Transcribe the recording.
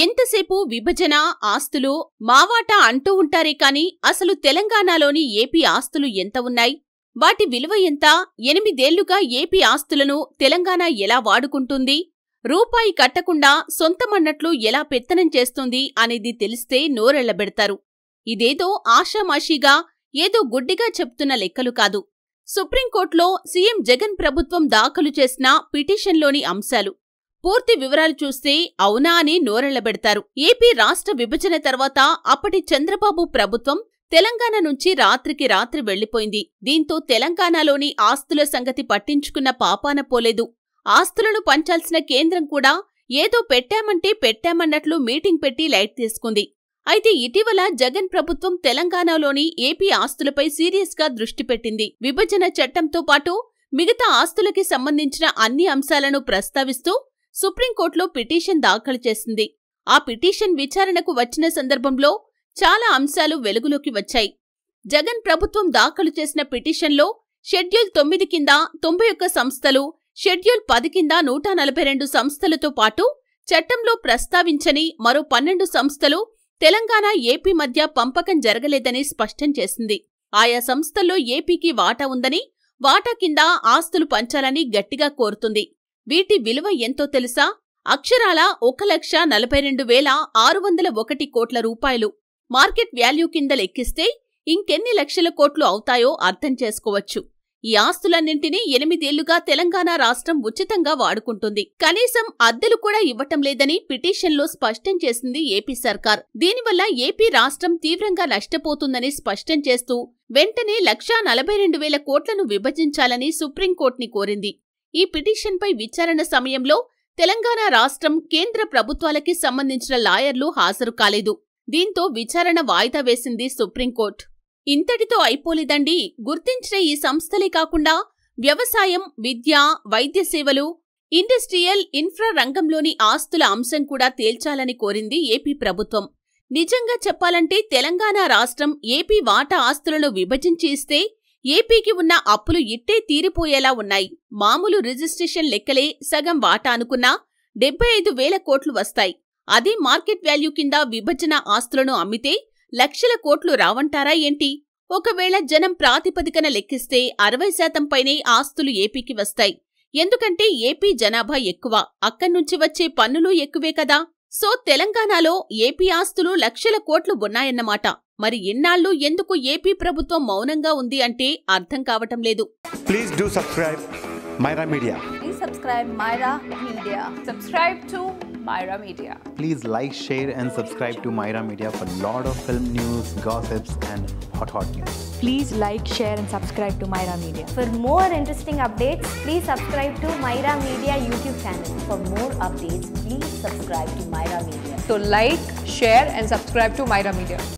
ఎంతసేపు విభజన ఆస్తులు మావాటా అంటూ ఉంటారే కాని అసలు తెలంగాణలోని ఏపీ ఆస్తులు ఎంత ఉన్నాయి వాటి విలువ ఎంత ఎనిమిదేళ్లుగా ఏపీ ఆస్తులను తెలంగాణ ఎలా వాడుకుంటుంది రూపాయి కట్టకుండా సొంతమన్నట్లు ఎలా పెత్తనం చేస్తుంది అనేది తెలిస్తే నోరెళ్లబెడతారు ఇదేదో ఆషామాషీగా ఏదో గుడ్డిగా చెప్తున్న లెక్కలు కాదు సుప్రీంకోర్టులో సీఎం జగన్ ప్రభుత్వం దాఖలు చేసిన పిటిషన్లోని అంశాలు పూర్తి వివరాలు చూస్తే అవునా అని నోరెళ్లబెడతారు ఏపీ రాష్ట్ర విభజన తర్వాత అప్పటి చంద్రబాబు ప్రభుత్వం తెలంగాణ నుంచి రాత్రికి రాత్రి వెళ్లిపోయింది దీంతో తెలంగాణలోని ఆస్తుల సంగతి పట్టించుకున్న పాపాన పోలేదు ఆస్తులను పంచాల్సిన కేంద్రం కూడా ఏదో పెట్టామంటే పెట్టామన్నట్లు మీటింగ్ పెట్టి లైట్ తీసుకుంది అయితే ఇటీవల జగన్ ప్రభుత్వం తెలంగాణలోని ఏపీ ఆస్తులపై సీరియస్ గా దృష్టి పెట్టింది విభజన చట్టంతో పాటు మిగతా ఆస్తులకి సంబంధించిన అన్ని అంశాలను ప్రస్తావిస్తూ సుప్రీంకోర్టులో పిటిషన్ దాఖలు చేసింది ఆ పిటిషన్ విచారణకు వచ్చిన సందర్భంలో చాలా అంశాలు వెలుగులోకి వచ్చాయి జగన్ ప్రభుత్వం దాఖలు చేసిన పిటిషన్లో షెడ్యూల్ తొమ్మిది కింద తొంభై ఒక్క సంస్థలు షెడ్యూల్ పది కింద నూట నలభై రెండు సంస్థలతో పాటు చట్టంలో ప్రస్తావించని మరో పన్నెండు సంస్థలు తెలంగాణ ఏపీ మధ్య పంపకం జరగలేదని స్పష్టం చేసింది ఆయా సంస్థల్లో ఏపీకి వాటా ఉందని వాటా కింద ఆస్తులు పంచాలని గట్టిగా కోరుతుంది వీటి విలువ ఎంతో తెలుసా అక్షరాల ఒక లక్ష నలభై రెండు వేల ఆరు వందల ఒకటి కోట్ల రూపాయలు మార్కెట్ వాల్యూ కింద లెక్కిస్తే ఇంకెన్ని లక్షల కోట్లు అవుతాయో అర్థం చేసుకోవచ్చు ఈ ఆస్తులన్నింటినీ ఎనిమిదేళ్లుగా తెలంగాణ రాష్ట్రం ఉచితంగా వాడుకుంటుంది కనీసం అద్దెలు కూడా ఇవ్వటం లేదని పిటిషన్లో స్పష్టం చేసింది ఏపీ సర్కార్ దీనివల్ల ఏపీ రాష్ట్రం తీవ్రంగా నష్టపోతుందని స్పష్టం చేస్తూ వెంటనే లక్షా నలభై రెండు వేల కోట్లను విభజించాలని సుప్రీంకోర్టుని కోరింది ఈ పిటిషన్పై విచారణ సమయంలో తెలంగాణ రాష్ట్రం కేంద్ర ప్రభుత్వాలకి సంబంధించిన లాయర్లు హాజరు కాలేదు దీంతో విచారణ వాయిదా వేసింది సుప్రీంకోర్టు ఇంతటితో అయిపోలేదండి గుర్తించిన ఈ సంస్థలే కాకుండా వ్యవసాయం విద్య వైద్య సేవలు ఇండస్ట్రియల్ ఇన్ఫ్రా రంగంలోని ఆస్తుల అంశం కూడా తేల్చాలని కోరింది ఏపీ ప్రభుత్వం నిజంగా చెప్పాలంటే తెలంగాణ రాష్ట్రం ఏపీ వాటా ఆస్తులను విభజించి ఇస్తే ఏపీకి ఉన్న అప్పులు ఇట్టే తీరిపోయేలా ఉన్నాయి మామూలు రిజిస్ట్రేషన్ లెక్కలే సగం వాటా అనుకున్నా డెబ్బై ఐదు వేల కోట్లు వస్తాయి అదే మార్కెట్ వాల్యూ కింద విభజన ఆస్తులను అమ్మితే లక్షల కోట్లు రావంటారా ఏంటి ఒకవేళ జనం ప్రాతిపదికన లెక్కిస్తే అరవై శాతం పైనే ఆస్తులు ఏపీకి వస్తాయి ఎందుకంటే ఏపీ జనాభా ఎక్కువ అక్కడ్నుంచి వచ్చే పన్నులు ఎక్కువే కదా సో తెలంగాణలో ఏపీ ఆస్తులు లక్షల కోట్లు ఉన్నాయన్నమాట మరి ఇన్నాళ్ళు ఎందుకు ఏపీ ప్రభుత్వం మౌనంగా ఉంది అంటే అర్థం కావటం లేదు Please do subscribe Myra Media. Please subscribe Myra Media. Subscribe to Myra Media. Please like, share, and subscribe to Myra Media for lot of film news, gossips, and hot hot news. Please like, share, and subscribe to Myra Media. For more interesting updates, please subscribe to Myra Media YouTube channel. For more updates, please subscribe to Myra Media. So like, share and subscribe to Myra Media.